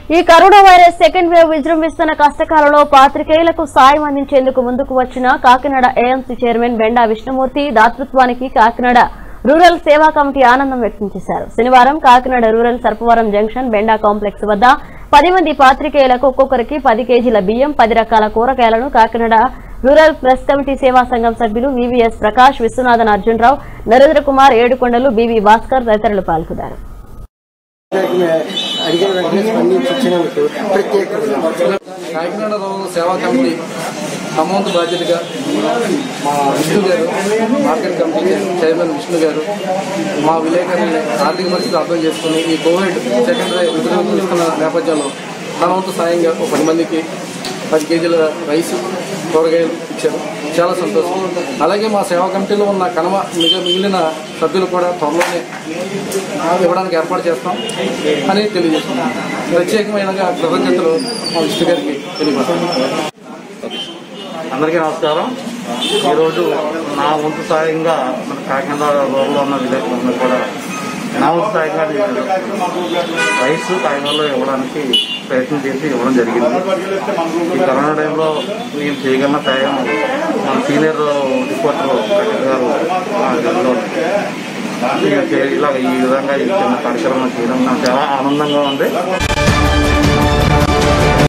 ఈ corona virus second wave విజృంభిస్తున్న కష్టకాలంలో పాత్రికేయులకు సాయం అందించేందుకు ముందుకు వచ్చిన కాకినాడ ఏఎంసీ చైర్మన్ బెండా విష్ణుమూర్తి దాతృత్వానికి కాకినాడ రూరల్ సేవా కమిటీ ఆనందం వ్యక్తం చేశారు శనివారం Kakinada rural Sarpavaram junction Benda complex వద్ద పది మంది పాత్రికేయులకు ఒక్కొక్కరికి పది కేజీల బియ్యం పది రకాల కూరగాయలను కాకినాడ రూరల్ ప్రెస్ కమిటీ సేవా సంఘం సభ్యులు వివిఎస్ ప్రకాష్ విశ్వనాథన్ అర్జునరావు నరేంద్ర కుమార్ ఏడుకొండలు బివి భాస్కర్ తదితరులు పాల్గొన్నారు అడిగిన వెంటనే స్పందించి ఇచ్చినందుకు ప్రత్యేకంగా Kakinada rural Seva committee amount బాధ్యతగా మా విష్ణు గారు మార్కెట్ కమిటీ చైర్మన్ విష్ణు గారు మా విలేకరుల్ని ఆర్థిక పరిస్థితి అర్థం చేసుకుని ఈ కోవిడ్ సెకండ్ రేవ్ విజృంభిస్తున్న నేపథ్యంలో తన వంతు సాయంగా ఒక పది మందికి పది కేజీల రైస్ కూరగాయలు ఇచ్చారు చాలా సంతోషం అలాగే మా సేవా కమిటీలో ఉన్న కనమ మిగ మిగిలిన సభ్యులు కూడా త్వరలోనే ఇవ్వడానికి ఏర్పాటు చేస్తాం అని తెలియజేస్తున్నాం ప్రత్యేకమైన కృతజ్ఞతలు మా విష్ణు గారికి తెలియజేస్తున్నాం అందరికీ నమస్కారం ఈరోజు నా వంతు సాయంగా మన కాకినాడ రోడ్లో ఉన్న విలేకరులందరూ కూడా నా వంతు సాయంగా నేను రైస్ కాకినాడలో ఇవ్వడానికి ప్రయత్నం చేసి ఇవ్వడం జరిగింది ఈ కరోనా టైంలో నేను చేయగలిగిన సాయం మన సీనియర్ రిపోర్టర్ కట్టెల్ గారు మా గదిలో ఇలా ఈ విధంగా ఈ చిన్న కార్యక్రమం చేయడం నాకు చాలా ఆనందంగా ఉంది